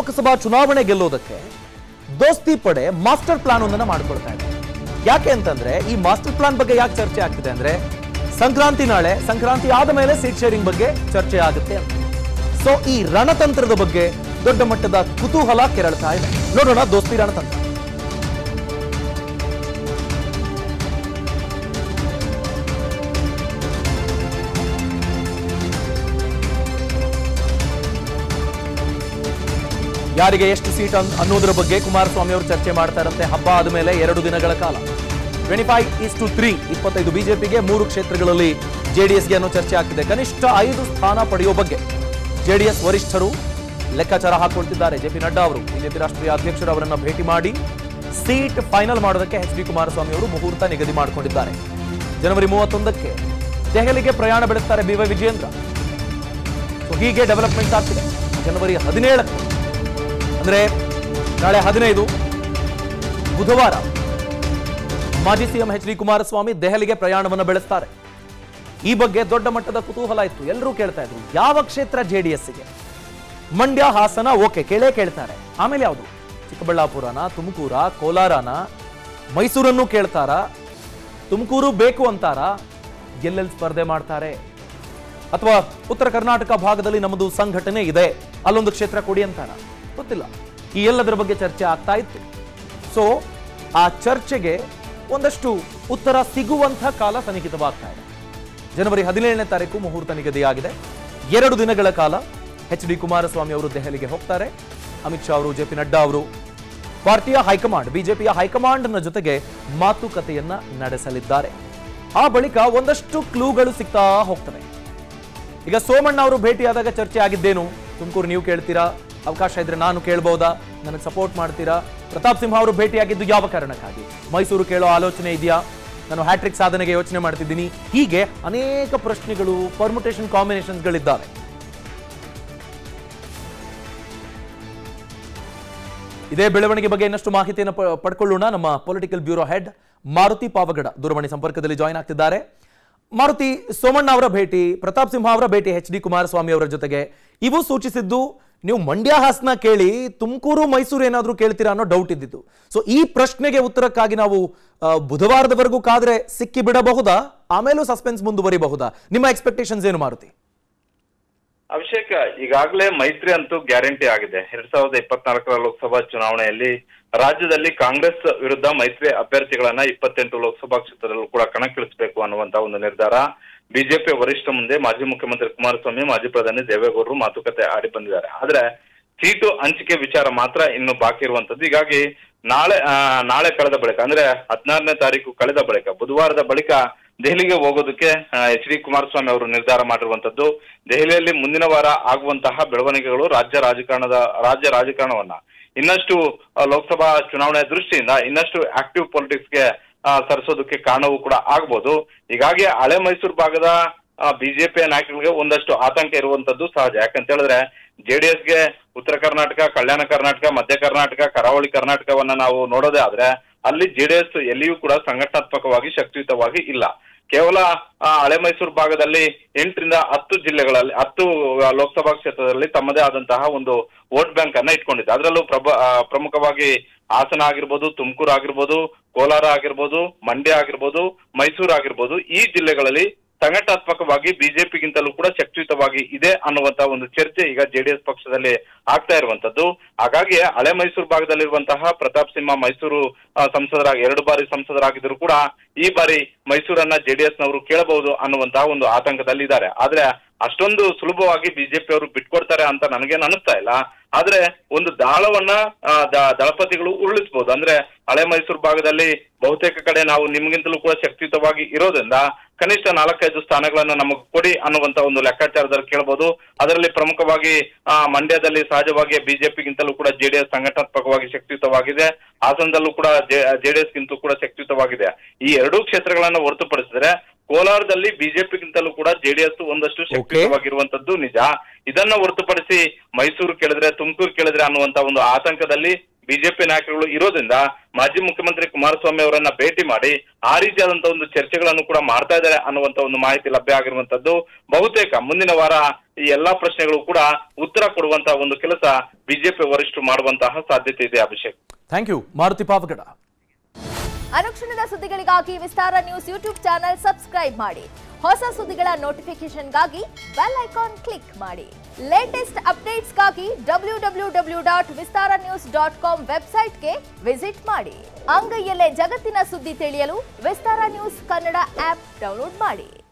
ಲೋಕಸಭಾ ಚುನಾವಣೆ ಗೆಲ್ಲೋದಕ್ಕೆ ದೋಸ್ತಿ ಪಡೆ ಮಾಸ್ಟರ್ ಪ್ಲಾನ್ ಒಂದನ್ನ ಮಾಡ್ಕೊಳ್ತಾ ಇದೆ ಯಾಕೆ ಅಂತಂದ್ರೆ ಈ ಮಾಸ್ಟರ್ ಪ್ಲಾನ್ ಬಗ್ಗೆ ಯಾಕೆ ಚರ್ಚೆ ಆಗ್ತಿದೆ ಅಂದ್ರೆ ಸಂಕ್ರಾಂತಿ ನಾಳೆ ಸಂಕ್ರಾಂತಿ ಆದ ಮೇಲೆ ಸೀಟ್ ಶೇರಿಂಗ್ ಬಗ್ಗೆ ಚರ್ಚೆ ಆಗುತ್ತೆ ಅಂತ ಸೊ ಈ ರಣತಂತ್ರದ ಬಗ್ಗೆ ದೊಡ್ಡ ಮಟ್ಟದ ಕುತೂಹಲ ಕೆರಳ್ತಾ ಇದೆ ನೋಡೋಣ ದೋಸ್ತಿ ರಣತಂತ್ರ ಯಾರಿಗೆ ಎಷ್ಟು ಸೀಟ್ ಅನ್- ಅನ್ನೋದ್ರ ಬಗ್ಗೆ ಕುಮಾರಸ್ವಾಮಿ ಅವರು ಚರ್ಚೆ ಮಾಡ್ತಾ ಇರಂತೆ ಹಬ್ಬ ಆದಮೇಲೆ ಎರಡು ದಿನಗಳ ಕಾಲ twenty five is to three ಇಪ್ಪತ್ತೈದು ಬಿಜೆಪಿಗೆ ಮೂರು ಕ್ಷೇತ್ರಗಳಲ್ಲಿ ಜೆಡಿಎಸ್ಗೆ ಅನ್ನೋ ಚರ್ಚೆ ಆಗ್ತಿದೆ ಕನಿಷ್ಠ ಐದು ಸ್ಥಾನ ಪಡೆಯುವ ಬಗ್ಗೆ ಜೆಡಿಎಸ್ ವರಿಷ್ಠರು ಲೆಕ್ಕಾಚಾರ ಹಾಕೊಳ್ತಿದ್ದಾರೆ ಜೆ ಪಿ ನಡ್ಡಾ ಅವರು ಬಿಜೆಪಿ ರಾಷ್ಟ್ರೀಯ ಅಧ್ಯಕ್ಷರು ಅವರನ್ನ ಭೇಟಿ ಮಾಡಿ ಸೀಟ್ ಫೈನಲ್ ಮಾಡೋದಕ್ಕೆ ಎಚ್ ಡಿ ಕುಮಾರಸ್ವಾಮಿ ಅವರು ಮುಹೂರ್ತ ನಿಗದಿ ಮಾಡಿಕೊಂಡಿದ್ದಾರೆ ಜನವರಿ ಮೂವತ್ತೊಂದಕ್ಕೆ ದೆಹಲಿಗೆ ಪ್ರಯಾಣ ಬೆಳೆಸ್ತಾರೆ ಬಿ ವೈ ವಿಜಯೇಂದ್ರ ಸೊ ಹೀಗೆ ಡೆವಲಪ್ಮೆಂಟ್ ಆಗ್ತಿದೆ ಜನವರಿ ಹದಿನೇಳಕ್ಕೆ ಅಂದ್ರೆ ನಾಳೆ ಹದಿನೈದು ಬುಧವಾರ ಮಾಜಿ ಸಿಎಂ ಎಚ್ ಡಿ ಕುಮಾರಸ್ವಾಮಿ ದೆಹಲಿಗೆ ಪ್ರಯಾಣವನ್ನು ಬೆಳೆಸ್ತಾರೆ ಈ ಬಗ್ಗೆ ದೊಡ್ಡ ಮಟ್ಟದ ಕುತೂಹಲ ಇತ್ತು ಎಲ್ಲರೂ ಕೇಳ್ತಾ ಇದ್ರು ಯಾವ ಕ್ಷೇತ್ರ ಜೆಡಿಎಸ್ಗೆ ಮಂಡ್ಯ ಹಾಸನ ಓಕೆ ಕೇಳೇ ಕೇಳ್ತಾರೆ ಆಮೇಲೆ ಯಾವುದು ಚಿಕ್ಕಬಳ್ಳಾಪುರನ ತುಮಕೂರ ಕೋಲಾರನ ಮೈಸೂರನ್ನು ಕೇಳ್ತಾರ ತುಮಕೂರು ಬೇಕು ಅಂತಾರ ಎಲ್ಲೆಲ್ಲಿ ಸ್ಪರ್ಧೆ ಮಾಡ್ತಾರೆ ಅಥವಾ ಉತ್ತರ ಕರ್ನಾಟಕ ಭಾಗದಲ್ಲಿ ನಮ್ಮದು ಸಂಘಟನೆ ಇದೆ ಅಲ್ಲೊಂದು ಕ್ಷೇತ್ರ ಕೊಡಿ ಅಂತಾರ ಗೊತ್ತಿಲ್ಲ ಈ ಎಲ್ಲದರ ಬಗ್ಗೆ ಚರ್ಚೆ ಆಗ್ತಾ ಇತ್ತು ಸೊ ಆ ಚರ್ಚೆಗೆ ಒಂದಷ್ಟು ಉತ್ತರ ಸಿಗುವಂಥ ಕಾಲ ಸನ್ನಿಹಿತವಾಗ್ತಾ ಇದೆ ಜನವರಿ ಹದಿನೇಳನೇ ತಾರೀಕು ಮುಹೂರ್ತ ನಿಗದಿಯಾಗಿದೆ ಎರಡು ದಿನಗಳ ಕಾಲ ಎಚ್ ಡಿ ಕುಮಾರಸ್ವಾಮಿ ಅವರು ದೆಹಲಿಗೆ ಹೋಗ್ತಾರೆ ಅಮಿತ್ ಶಾ ಅವರು ಜೆ ಪಿ ನಡ್ಡಾ ಅವರು ಪಾರ್ಟಿಯ ಹೈಕಮಾಂಡ್ ಬಿಜೆಪಿಯ ಹೈಕಮಾಂಡ್ನ ಜೊತೆಗೆ ಮಾತುಕತೆಯನ್ನ ನಡೆಸಲಿದ್ದಾರೆ ಆ ಬಳಿಕ ಒಂದಷ್ಟು ಕ್ಲೂಗಳು ಸಿಗ್ತಾ ಹೋಗ್ತವೆ ಈಗ ಸೋಮಣ್ಣ ಅವರು ಭೇಟಿಯಾದಾಗ ಚರ್ಚೆ ಆಗಿದ್ದೇನು ತುಮಕೂರು ನೀವು ಕೇಳ್ತೀರಾ ಅವಕಾಶ ಇದ್ರೆ ನಾನು ಕೇಳ್ಬೋದಾ ನನಗೆ ಸಪೋರ್ಟ್ ಮಾಡ್ತೀರಾ ಪ್ರತಾಪ್ ಸಿಂಹ ಅವರು ಭೇಟಿಯಾಗಿದ್ದು ಯಾವ ಕಾರಣಕ್ಕಾಗಿ ಮೈಸೂರು ಕೇಳೋ ಆಲೋಚನೆ ಇದೆಯಾ ನಾನು ಹ್ಯಾಟ್ರಿಕ್ ಸಾಧನೆಗೆ ಯೋಚನೆ ಮಾಡ್ತಿದ್ದೀನಿ ಹೀಗೆ ಅನೇಕ ಪ್ರಶ್ನೆಗಳು ಪರ್ಮುಟೇಷನ್ ಕಾಂಬಿನೇಷನ್ಸ್ಗಳಿದ್ದಾವೆ ಇದೇ ಬೆಳವಣಿಗೆ ಬಗ್ಗೆ ಇನ್ನಷ್ಟು ಮಾಹಿತಿಯನ್ನು ಪ- ಪಡ್ಕೊಳ್ಳೋಣ ನಮ್ಮ political bureau head Maruti Pavagada ದೂರವಾಣಿ ಸಂಪರ್ಕದಲ್ಲಿ ಜಾಯ್ನ್ ಆಗ್ತಿದ್ದಾರೆ ಮಾರುತಿ ಸೋಮಣ್ಣ ಅವರ ಭೇಟಿ ಪ್ರತಾಪ್ ಸಿಂಹ ಅವರ ಭೇಟಿ ಎಚ್ ಡಿ ಕುಮಾರಸ್ವಾಮಿ ಅವರ ಜೊತೆಗೆ ಇವು ಸೂಚಿಸಿದ್ದು ನೀವು ಮಂಡ್ಯ ಹಾಸನ ಕೇಳಿ ತುಮಕೂರು ಮೈಸೂರು ಏನಾದರೂ ಕೇಳ್ತೀರಾ ಅನ್ನೋ ಡೌಟ್ ಇದ್ದಿದ್ದು ಸೊ ಈ ಪ್ರಶ್ನೆಗೆ ಉತ್ತರಕ್ಕಾಗಿ ನಾವು ಆ, ಬುಧವಾರದವರೆಗೂ ಕಾದ್ರೆ ಸಿಕ್ಕಿ ಬಿಡಬಹುದಾ ಆಮೇಲೂ ಸಸ್ಪೆನ್ಸ್ ಮುಂದುವರಿಬಹುದಾ ನಿಮ್ಮ ಎಕ್ಸ್ಪೆಕ್ಟೇಷನ್ಸ್ ಏನು ಮಾರುತಿ ಅಭಿಷೇಕ್ ಈಗಾಗಲೇ ಮೈತ್ರಿ ಅಂತೂ ಗ್ಯಾರಂಟಿ ಆಗಿದೆ ಎರಡ್ ಸಾವಿರದ ಇಪ್ಪತ್ನಾಲ್ಕರ ಲೋಕಸಭಾ ಚುನಾವಣೆಯಲ್ಲಿ ರಾಜ್ಯದಲ್ಲಿ ಕಾಂಗ್ರೆಸ್ ವಿರುದ್ಧ ಮೈತ್ರಿ ಅಭ್ಯರ್ಥಿಗಳನ್ನ ಇಪ್ಪತ್ತೆಂಟು ಲೋಕಸಭಾ ಕ್ಷೇತ್ರದಲ್ಲೂ ಕೂಡ ಕಣಕ್ಕಿಳಿಸಬೇಕು ಅನ್ನುವಂತ ಒಂದು ನಿರ್ಧಾರ ಬಿಜೆಪಿ ವರಿಷ್ಠ ಮುಂದೆ ಮಾಜಿ ಮುಖ್ಯಮಂತ್ರಿ ಕುಮಾರಸ್ವಾಮಿ ಮಾಜಿ ಪ್ರಧಾನಿ ದೇವೇಗೌಡರು ಮಾತುಕತೆ ಆಡಿ ಬಂದಿದ್ದಾರೆ ಆದ್ರೆ ಸೀಟು ಹಂಚಿಕೆ ವಿಚಾರ ಮಾತ್ರ ಇನ್ನು ಬಾಕಿ ಇರುವಂತದ್ದು ಹೀಗಾಗಿ ನಾಳೆ ಆ, ನಾಳೆ ಕಳೆದ ಬಳಿಕ ಅಂದ್ರೆ ಹದಿನಾರನೇ ತಾರೀಕು ಕಳೆದ ಬಳಿಕ ಬುಧವಾರದ ಬಳಿಕ ದೆಹಲಿಗೆ ಹೋಗೋದಕ್ಕೆ ಎಚ್ ಡಿ ಕುಮಾರಸ್ವಾಮಿ ಅವರು ನಿರ್ಧಾರ ಮಾಡಿರುವಂತದ್ದು ದೆಹಲಿಯಲ್ಲಿ ಮುಂದಿನ ವಾರ ಆಗುವಂತಹ ಬೆಳವಣಿಗೆಗಳು ರಾಜ್ಯ ರಾಜಕಾರಣದ ರಾಜ್ಯ ರಾಜಕಾರಣವನ್ನ ಇನ್ನಷ್ಟು ಆ, ಲೋಕಸಭಾ ಚುನಾವಣೆ ದೃಷ್ಟಿಯಿಂದ ಇನ್ನಷ್ಟು ಆಕ್ಟಿವ್ ಪೊಲಿಟಿಕ್ಸ್ಗೆ ಸರಿಸೋದಕ್ಕೆ ಕಾರಣವೂ ಕೂಡ ಆಗ್ಬೋದು ಹೀಗಾಗಿ ಹಳೆ ಮೈಸೂರು ಭಾಗದ ಬಿಜೆಪಿಯ ನಾಯಕರಿಗೆ ಒಂದಷ್ಟು ಆತಂಕ ಇರುವಂತದ್ದು ಸಹಜ ಯಾಕಂತ ಹೇಳಿದ್ರೆ ಜೆಡಿಎಸ್ಗೆ ಉತ್ತರ ಕರ್ನಾಟಕ ಕಲ್ಯಾಣ ಕರ್ನಾಟಕ ಮಧ್ಯ ಕರ್ನಾಟಕ ಕರಾವಳಿ ಕರ್ನಾಟಕವನ್ನ ನಾವು ನೋಡೋದೇ ಆದ್ರೆ ಅಲ್ಲಿ ಜೆಡಿಎಸ್ ಎಲ್ಲಿಯೂ ಕೂಡ ಸಂಘಟನಾತ್ಮಕವಾಗಿ ಶಕ್ತಿಯುತವಾಗಿ ಇಲ್ಲ ಕೇವಲ ಆ, ಹಳೆ ಮೈಸೂರು ಭಾಗದಲ್ಲಿ ಎಂಟರಿಂದ ಹತ್ತು ಜಿಲ್ಲೆಗಳಲ್ಲಿ ಹತ್ತು ಆ, ಲೋಕಸಭಾ ಕ್ಷೇತ್ರದಲ್ಲಿ ತಮ್ಮದೇ ಆದಂತಹ ಒಂದು ವೋಟ್ ಬ್ಯಾಂಕ್ ಅನ್ನ ಇಟ್ಕೊಂಡಿದೆ ಅದರಲ್ಲೂ ಪ್ರಭ ಆ, ಪ್ರಮುಖವಾಗಿ ಹಾಸನ ಆಗಿರ್ಬೋದು ತುಮಕೂರು ಆಗಿರ್ಬೋದು ಕೋಲಾರ ಆಗಿರ್ಬೋದು ಮಂಡ್ಯ ಆಗಿರ್ಬೋದು ಮೈಸೂರು ಆಗಿರ್ಬೋದು ಈ ಜಿಲ್ಲೆಗಳಲ್ಲಿ ಸಂಘಟನಾತ್ಮಕವಾಗಿ ಬಿಜೆಪಿಗಿಂತಲೂ ಕೂಡ ಶಕ್ತಿಯುತವಾಗಿ ಇದೆ ಅನ್ನುವಂತ ಒಂದು ಚರ್ಚೆ ಈಗ ಜೆಡಿಎಸ್ ಪಕ್ಷದಲ್ಲಿ ಆಗ್ತಾ ಇರುವಂತದ್ದು ಹಾಗಾಗಿ ಹಳೆ ಮೈಸೂರು ಭಾಗದಲ್ಲಿರುವಂತಹ ಪ್ರತಾಪ್ ಸಿಂಹ ಮೈಸೂರು ಆ, ಸಂಸದರಾಗಿ ಎರಡು ಬಾರಿ ಸಂಸದರಾಗಿದ್ದರೂ ಕೂಡ ಈ ಬಾರಿ ಮೈಸೂರನ್ನ ಜೆಡಿಎಸ್ ನವರು ಕೇಳಬಹುದು ಅನ್ನುವಂತಹ ಒಂದು ಆತಂಕದಲ್ಲಿದ್ದಾರೆ ಆದ್ರೆ ಅಷ್ಟೊಂದು ಸುಲಭವಾಗಿ ಬಿಜೆಪಿ ಅವರು ಬಿಟ್ಕೊಡ್ತಾರೆ ಅಂತ ನನಗೇನು ಅನಿಸ್ತಾ ಇಲ್ಲ ಆದ್ರೆ ಒಂದು ದಾಳವನ್ನ ಆ, ದ- ದಳಪತಿಗಳು ಉರುಳಿಸಬಹುದು ಅಂದ್ರೆ ಹಳೆ ಮೈಸೂರು ಭಾಗದಲ್ಲಿ ಬಹುತೇಕ ಕಡೆ ನಾವು ನಿಮ್ಗಿಂತಲೂ ಕೂಡ ಶಕ್ತಿಯುತವಾಗಿ ಇರೋದ್ರಿಂದ ಕನಿಷ್ಠ ನಾಲ್ಕೈದು ಸ್ಥಾನಗಳನ್ನ ನಮಗೆ ಕೊಡಿ ಅನ್ನುವಂತ ಒಂದು ಲೆಕ್ಕಾಚಾರದಲ್ಲಿ ಕೇಳಬಹುದು ಅದರಲ್ಲಿ ಪ್ರಮುಖವಾಗಿ ಆ, ಮಂಡ್ಯದಲ್ಲಿ ಸಹಜವಾಗಿ ಬಿಜೆಪಿಗಿಂತಲೂ ಕೂಡ ಜೆಡಿಎಸ್ ಸಂಘಟನಾತ್ಮಕವಾಗಿ ಶಕ್ತಿಯುತವಾಗಿದೆ ಹಾಸನದಲ್ಲೂ ಕೂಡ ಜೆಡಿಎಸ್ ಗಿಂತಲೂ ಕೂಡ ಶಕ್ತಿಯುತವಾಗಿದೆ ಈ ಎರಡೂ ಕ್ಷೇತ್ರಗಳನ್ನ ಹೊರತುಪಡಿಸಿದ್ರೆ ಕೋಲಾರದಲ್ಲಿ ಬಿಜೆಪಿಗಿಂತಲೂ ಕೂಡ ಜೆಡಿಎಸ್ ಒಂದಷ್ಟು ಶಕ್ತಿಯುತವಾಗಿರುವಂತದ್ದು ನಿಜ ಇದನ್ನ ಹೊರತುಪಡಿಸಿ ಮೈಸೂರು ಕೇಳಿದ್ರೆ ತುಮಕೂರು ಕೇಳಿದ್ರೆ ಅನ್ನುವಂತ ಒಂದು ಆತಂಕದಲ್ಲಿ ಬಿಜೆಪಿ ನಾಯಕರುಗಳು ಇರೋದ್ರಿಂದ ಮಾಜಿ ಮುಖ್ಯಮಂತ್ರಿ ಕುಮಾರಸ್ವಾಮಿ ಅವರನ್ನ ಭೇಟಿ ಮಾಡಿ ಆ ರೀತಿಯಾದಂತಹ ಒಂದು ಚರ್ಚೆಗಳನ್ನು ಕೂಡ ಮಾಡ್ತಾ ಇದ್ದಾರೆ ಅನ್ನುವಂತ ಒಂದು ಮಾಹಿತಿ ಲಭ್ಯ ಆಗಿರುವಂತದ್ದು ಬಹುತೇಕ ಮುಂದಿನ ವಾರ ಈ ಎಲ್ಲಾ ಪ್ರಶ್ನೆಗಳು ಕೂಡ ಉತ್ತರ ಕೊಡುವಂತಹ ಒಂದು ಕೆಲಸ ಬಿಜೆಪಿ ವರಿಷ್ಠರು ಮಾಡುವಂತಹ ಸಾಧ್ಯತೆ ಇದೆ ಅಭಿಷೇಕ್ ಥ್ಯಾಂಕ್ ಯು ಮಾರುತಿ ಪಾವಗಡ ಅನುಕ್ಷಣದ ಸುದ್ದಿಗಳಿಗಾಗಿ Vistara news YouTube channel subscribe ಮಾಡಿ ಹೊಸ ಸುದ್ದಿಗಳ ನೋಟಿಫಿಕೇಶನ್ಗಾಗಿ ಬೆಲ್ ಐಕಾನ್ ಕ್ಲಿಕ್ ಮಾಡಿ ಲೇಟೆಸ್ಟ್ ಅಪ್ಡೇಟ್ಸ್ಗಾಗಿ W W W dot Vistara news dot com ವೆಬ್ಸೈಟ್ಗೆ ವಿಸಿಟ್ ಮಾಡಿ ಅಂಗೈಯಲ್ಲೇ ಜಗತ್ತಿನ ಸುದ್ದಿ ತಿಳಿಯಲು Vistara news Kannada app download ಮಾಡಿ